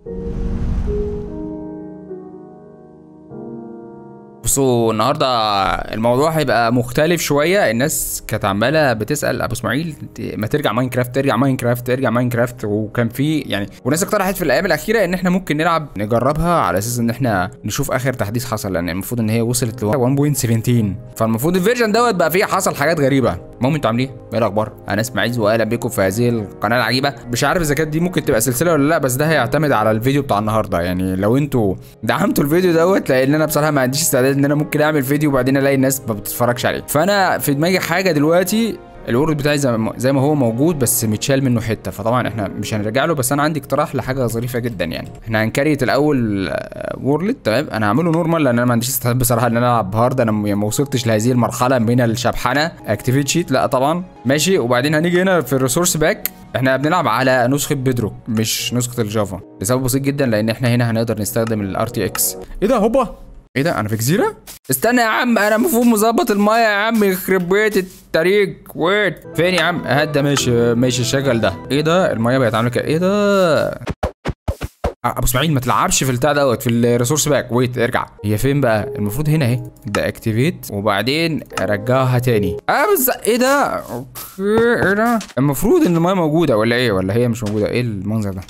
بصوا النهارده الموضوع هيبقى مختلف شويه الناس كانت عماله بتسال ابو اسماعيل ما ترجع ماينكرافت ترجع ماينكرافت ترجع ماينكرافت وكان في يعني وناس اقترحت في الايام الاخيره ان احنا ممكن نلعب نجربها على اساس ان احنا نشوف اخر تحديث حصل لان المفروض ان هي وصلت ل 1.17 فالمفروض الفيرجن دوت بقى فيه حصل حاجات غريبه المهم انتوا عاملين ايه؟ ايه الاخبار؟ انا اسماعيل واهلا بكم في هذه القناه العجيبه مش عارف اذا كانت دي ممكن تبقى سلسله ولا لا بس ده هيعتمد على الفيديو بتاع النهارده يعني لو انتوا دعمتوا الفيديو دوت لان انا بصراحه ما عنديش استعداد ان انا ممكن اعمل فيديو وبعدين الاقي الناس ما بتتفرجش عليه فانا في دماغي حاجه دلوقتي الورد بتاعي زي ما زي ما هو موجود بس متشال منه حته فطبعا احنا مش هنرجع له بس انا عندي اقتراح لحاجه ظريفه جدا يعني احنا هنكريت الاول وورلد تمام انا هعمله نورمال لان انا ما عنديش استعداد بصراحه ان انا العب هارد انا م- ما وصلتش لهذه المرحله من الشبحنه اكتيفيت شيت لا طبعا ماشي وبعدين هنيجي هنا في الريسورس باك احنا بنلعب على نسخه بيدروك مش نسخه الجافا لسبب بسيط جدا لان احنا هنا هنقدر نستخدم الار تي اكس ايه ده هوبا ايه ده انا في جزيره استنى يا عم انا المفروض مظبط المايه يا عم يخرب بيت الطريق ويت فين يا عم هدا ماشي ماشي الشغل ده ايه ده المايه بقت عامله كده ايه ده ابو اسماعيل ما تلعبش في البتاع دوت في الريسورس باك ويت ارجع هي فين بقى المفروض هنا اهي ده اكتيفيت وبعدين رجعها تاني اه بس ايه ده اوكي ايه ده المفروض ان المايه موجوده ولا ايه ولا هي مش موجوده ايه المنظر ده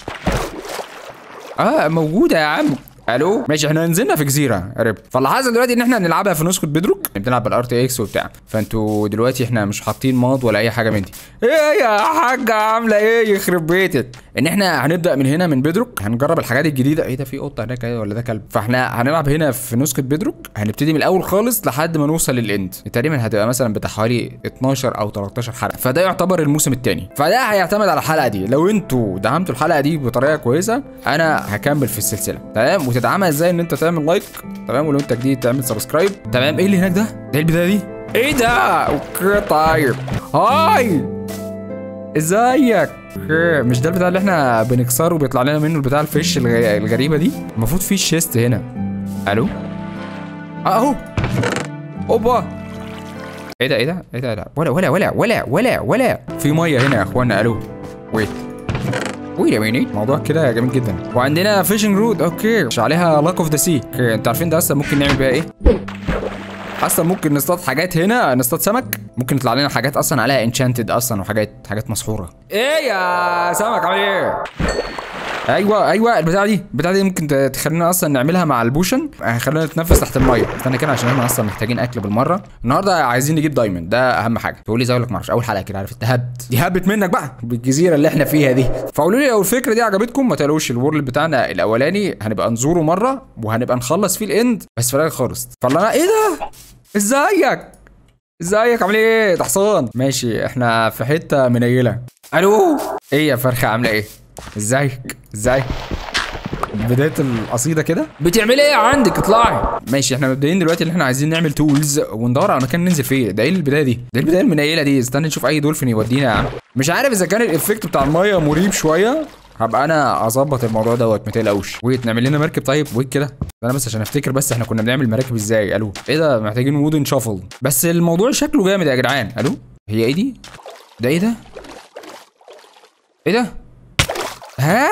اه موجوده يا عم الو ماشي احنا نزلنا في جزيره قرب فاللي حصل دلوقتي ان احنا بنلعبها في نسخه بيدروك بنلعب بالار تي اكس وبتاع فانتوا دلوقتي احنا مش حاطين ماض ولا اي حاجه من دي ايه يا حاجه عامله ايه يخرب بيتك ان احنا هنبدا من هنا من بيدروك هنجرب الحاجات الجديده ايه ده في قطه هناك إيه ولا ده كلب فاحنا هنلعب هنا في نسخه بيدروك هنبتدي من الاول خالص لحد ما نوصل للاند تقريبا هتبقى مثلا بتاع حوالي 12 او 13 حلقه فده يعتبر الموسم الثاني فده هيعتمد على الحلقه دي لو انتوا دعمتوا الحلقه دي بطريقه كويسه انا هكمل في السلسله تمام وتدعمها ازاي ان انت تعمل لايك تمام ولو انت جديد تعمل سبسكرايب تمام ايه اللي هناك ده ده البدايه دي ايه ده اوكي طيب هاي ازيك اوكي مش ده البتاع اللي احنا بنكسره وبيطلع لنا منه البتاع الفيش الغ- الغريبه دي المفروض في شيست هنا الو اه اهو اوبا ايه ده ايه ده ايه ده إيه ده ولا ولا ولا ولا ولا ولا في ميه هنا يا اخوانا الو ويت ويت يا ميني موضوع كده جميل جدا وعندنا فيشنج رود اوكي مش عليها لاك اوف ذا سي اوكي انتوا عارفين ده اصلا ممكن نعمل بيها ايه اصلا ممكن نصطاد حاجات هنا نصطاد سمك ممكن يطلع لنا حاجات اصلا عليها انشانتد اصلا وحاجات حاجات مسحوره ايه يا سمك عامل ايه ايوه ايوه البتاعه دي البتاعه دي ممكن ت- تخلينا اصلا نعملها مع البوشن هيخلينا نتنفس تحت الميه استنى كده عشان احنا اصلا محتاجين اكل بالمره النهارده عايزين نجيب دايموند ده اهم حاجه تقول لي زي لك معرفش اول حلقه كده عارف انت هبت دي هبت منك بقى بالجزيره اللي احنا فيها دي فقولوا لي لو الفكره دي عجبتكم ما تقلقوش الورلد بتاعنا الاولاني هنبقى نزوره مره وهنبقى نخلص فيه الاند بس في الاخر خالص فالله انا ايه ده ازيك ازيك عامل ايه ده حصان ماشي احنا في حته منيله الو ايه يا فرخه عامله ايه ازيك ازيك بدايه القصيده كده بتعملي ايه عندك اطلعي ماشي احنا مبدئيا دلوقتي اللي احنا عايزين نعمل تولز وندور على مكان ننزل فيه ده ايه البدايه دي ده البدايه المنيله دي استنى نشوف اي دولفين يودينا يا عم مش عارف اذا كان الايفكت بتاع الميه مريب شويه هبقى انا اظبط الموضوع دوت ما تقلقوش ويت نعمل لنا مركب طيب ويت كده انا بس عشان افتكر بس احنا كنا بنعمل مراكب ازاي الو ايه ده محتاجين وودن شافل بس الموضوع شكله جامد يا جدعان الو هي ايه دي ده ايه ده ايه ده ها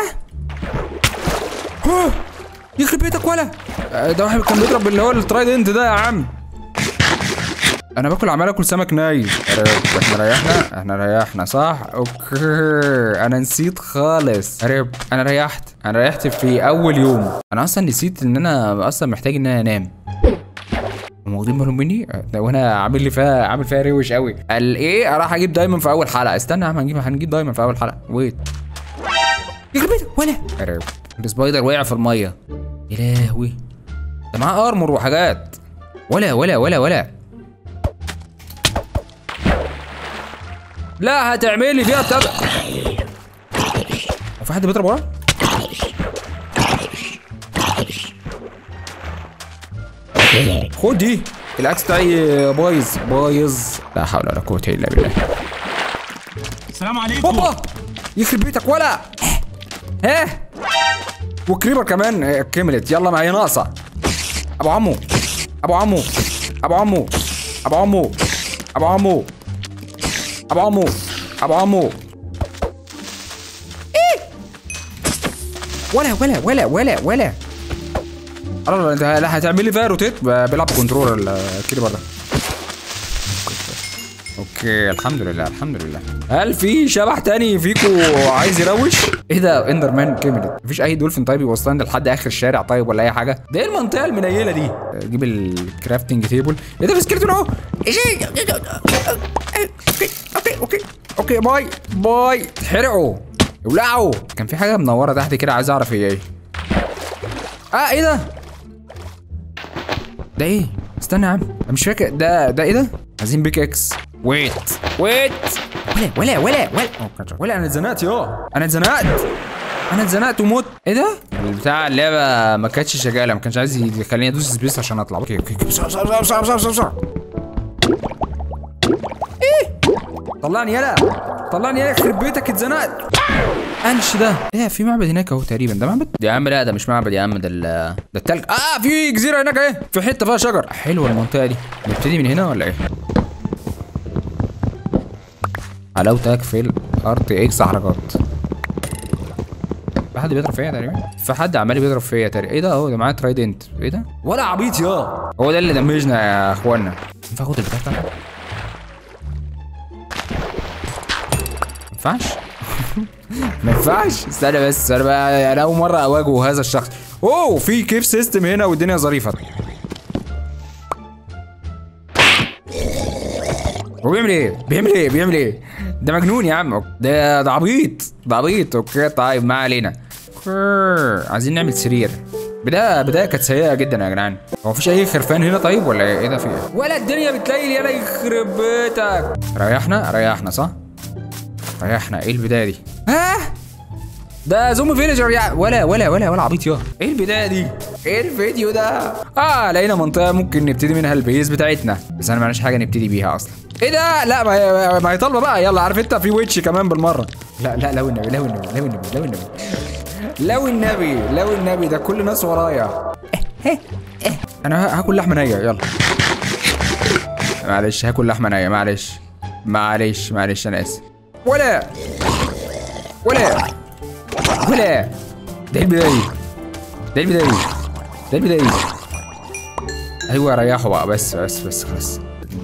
ها يخرب بيتك ولا آه، ده واحد كان بيضرب اللي هو الترايدنت ده يا عم انا باكل عمال اكل سمك ناي قرب، احنا ريحنا احنا ريحنا صح اوكي انا نسيت خالص قرب انا ريحت انا ريحت في اول يوم انا اصلا نسيت ان انا اصلا محتاج ان انا انام هم واخدين بالهم مني ده وانا عامل لي فيها عامل فيها روش قوي قال ايه راح اجيب دايما في اول حلقه استنى يا عم هنجيب هنجيب دايما في اول حلقه ويت يخرب بيتك ولا قرب. السبايدر وقع في الميه يا لهوي ده معاه ارمر وحاجات ولا ولا ولا ولا لا هتعمل لي فيها بتاع هو في حد بيضرب ورا؟ خد دي الاكس بتاعي بايظ بايظ لا حول ولا قوه الا بالله السلام عليكم هوبا يخرب بيتك ولا ها وكريبر كمان آه، كملت يلا ما هي ناقصه ابو عمو ابو عمو ابو عمو ابو عمو ابو عمو ابو عمو ابو عمو إيه؟ ولا ولا ولا ولا ولا الله انت لا هتعمل لي فيها روتيت ب- بيلعب كنترول الكيبر ده اوكي الحمد لله الحمد لله هل في شبح تاني فيكو عايز يروش ايه ده اندر مان كامل مفيش اي دولفين طيب يوصلنا لحد اخر الشارع طيب ولا اي حاجه ده ايه المنطقه المنيله دي جيب الكرافتنج تيبل ايه ده في سكرتون اهو إيه؟ اوكي اوكي اوكي اوكي باي باي اتحرقوا ولعوا كان في حاجه منوره تحت كده عايز اعرف هي ايه اه ايه ده ده ايه استنى يا عم انا مش فاكر ده ده ايه ده عايزين بيك اكس ويت ويت ولا ولا ولا ولا ولا انا اتزنقت يا انا اتزنقت انا اتزنقت ومت ايه ده البتاع اللعبه ما كانتش شغاله ما كانش عايز يخليني ادوس سبيس عشان اطلع اوكي اوكي اوكي بسرعه بسرعه بسرعه بسرعه بسرعه بسرعه ايه طلعني يلا طلعني يلا يخرب بيتك اتزنقت انش ده ايه في معبد هناك اهو تقريبا ده معبد يا عم لا ده مش معبد يا عم ده ال ده التلج اه في جزيره هناك اهي في حته فيها شجر حلوه المنطقه دي نبتدي من هنا ولا ايه حلاوتك في الارض اكس حركات في حد بيضرب فيا تقريبا في حد عمال بيضرب فيا تقريبا ايه ده اهو ده معاه ترايدنت ايه ده ولا عبيط يا هو ده اللي دمجنا يا اخوانا ينفع اخد البتاع ده ما ينفعش ما ينفعش استنى بس انا بقى انا اول مره اواجه هذا الشخص اوه في كيف سيستم هنا والدنيا ظريفه هو بيعمل ايه؟ بيعمل ايه؟ بيعمل ايه؟ ده مجنون يا عم ده ده عبيط ده عبيط اوكي طيب ما علينا أوكي، عايزين نعمل سرير بداية بداية كانت سيئة جدا يا جدعان هو مفيش أي خرفان هنا طيب ولا إيه؟ إيه ده في إيه؟ ولا الدنيا بتليل يلا يخرب بيتك ريحنا ريحنا صح؟ ريحنا إيه البداية دي؟ ها؟ ده زوم فيليجر يا ولا ولا ولا ولا عبيط يا ايه البدايه دي ايه الفيديو ده اه لقينا منطقه ممكن نبتدي منها البيز بتاعتنا بس انا معناش حاجه نبتدي بيها اصلا ايه ده لا ما هي ما هي طالبه بقى يلا عارف انت في ويتش كمان بالمره لا لا لو النبي لو النبي لو النبي لو النبي لو النبي لو النبي ده كل الناس ورايا انا هاكل لحمه نيه يلا معلش هاكل لحمه نيه معلش معلش معلش انا اسف ولا ولا ولا ده البداية ده البداية ده البداية ايوه ريحوا بقى بس بس بس خلاص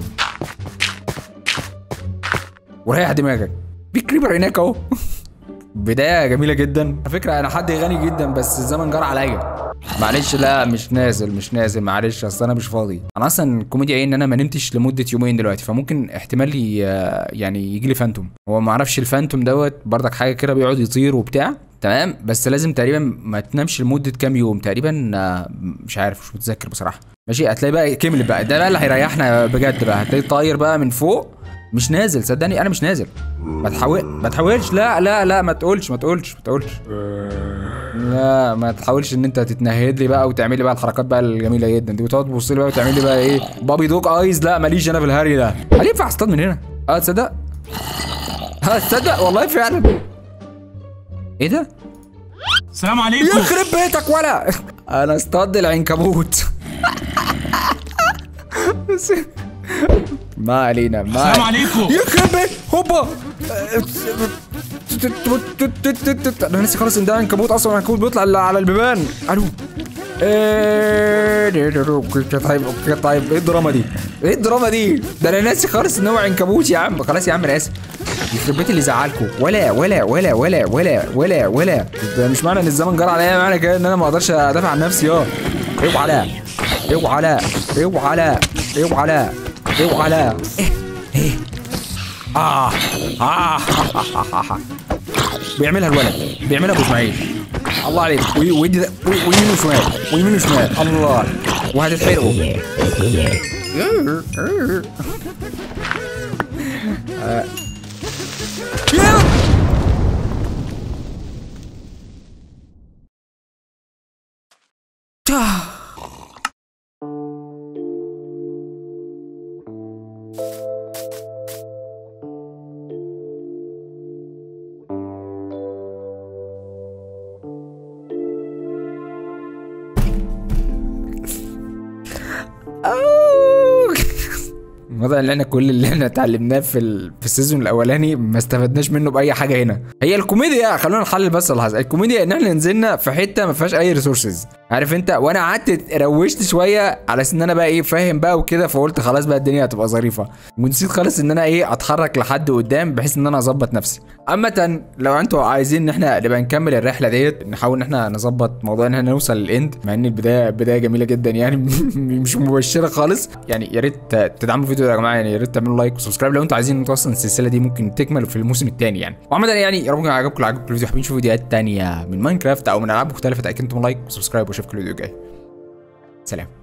وريح دماغك في كريبر هناك اهو بداية جميلة جدا على فكرة أنا حد غني جدا بس الزمن جرى عليا معلش لا مش نازل مش نازل معلش أصل أنا مش فاضي أنا أصلا الكوميديا إيه إن أنا ما نمتش لمدة يومين دلوقتي فممكن احتمال ي- يعني يجي لي فانتوم هو ما أعرفش الفانتوم دوت بردك حاجة كده بيقعد يطير وبتاع تمام بس لازم تقريبا ما تنامش لمدة كام يوم تقريبا آه، مش عارف مش متذكر بصراحة ماشي هتلاقي بقى كمل بقى ده بقى اللي هيريحنا بجد بقى هتلاقي طاير بقى من فوق مش نازل صدقني انا مش نازل ما تحاول ما تحاولش لا لا لا ما تقولش ما تقولش ما تقولش لا ما تحاولش ان انت تتنهد لي بقى وتعمل لي بقى الحركات بقى الجميله جدا دي وتقعد تبص لي بقى وتعمل لي بقى ايه بابي دوج ايز لا ماليش انا في الهري ده هل ينفع اصطاد من هنا اه تصدق اه تصدق والله فعلا ايه ده السلام عليكم يخرب بيتك ولا انا اصطاد العنكبوت بس- ما علينا ما السلام عليكم يخرب بيت هوبا انا ناسي خالص ان ده عنكبوت اصلا العنكبوت بيطلع على البيبان الو ايه اوكي طيب اوكي طيب ايه الدراما دي؟ ايه الدراما دي؟ ده انا ناسي خالص ان هو عنكبوت يا عم خلاص يا عم انا اسف يخرب بيت اللي زعلكم ولا ولا ولا ولا ولا ولا ولا ده مش معنى ان الزمن جرى عليا معنى كده ان انا ما اقدرش ادافع عن نفسي اه اوعى لا اوعى لا اوعى لا اوعى لا اوعى لا ايه ايه آه آه بيعملها الولد بيعملها ابو اسماعيل الله عليك وي- ويدي ده- وي- ويمين وشمال ويمين وشمال الله وهتتحرقوا آه. يا! آه. أوه. واضح ان احنا كل اللي احنا اتعلمناه في ال... في السيزون الاولاني ما استفدناش منه باي حاجه هنا هي الكوميديا خلونا نحلل بس اللحظه الكوميديا ان احنا نزلنا في حته ما فيهاش اي ريسورسز عارف انت وانا قعدت روشت شويه على اساس ان انا بقى ايه فاهم بقى وكده فقلت خلاص بقى الدنيا هتبقى ظريفه ونسيت خالص ان انا ايه اتحرك لحد قدام بحيث ان انا اظبط نفسي عامه لو انتوا عايزين ان احنا نبقى نكمل الرحله ديت نحاول ان احنا نظبط موضوع ان احنا نوصل للاند مع ان البدايه بدايه جميله جدا يعني مش مبشره خالص يعني يا ريت تدعموا الفيديو ده يا جماعه يعني يا ريت تعملوا لايك وسبسكرايب لو انتوا عايزين انتوا اصلا السلسله دي ممكن تكمل في الموسم الثاني يعني وعامه يعني يا رب يكون عجبكم لو عجبكم الفيديو حابين تشوفوا فيديوهات تانية من ماينكرافت او من العاب مختلفه تاكدوا لايك وسبسكرايب واشوفكم الفيديو الجاي سلام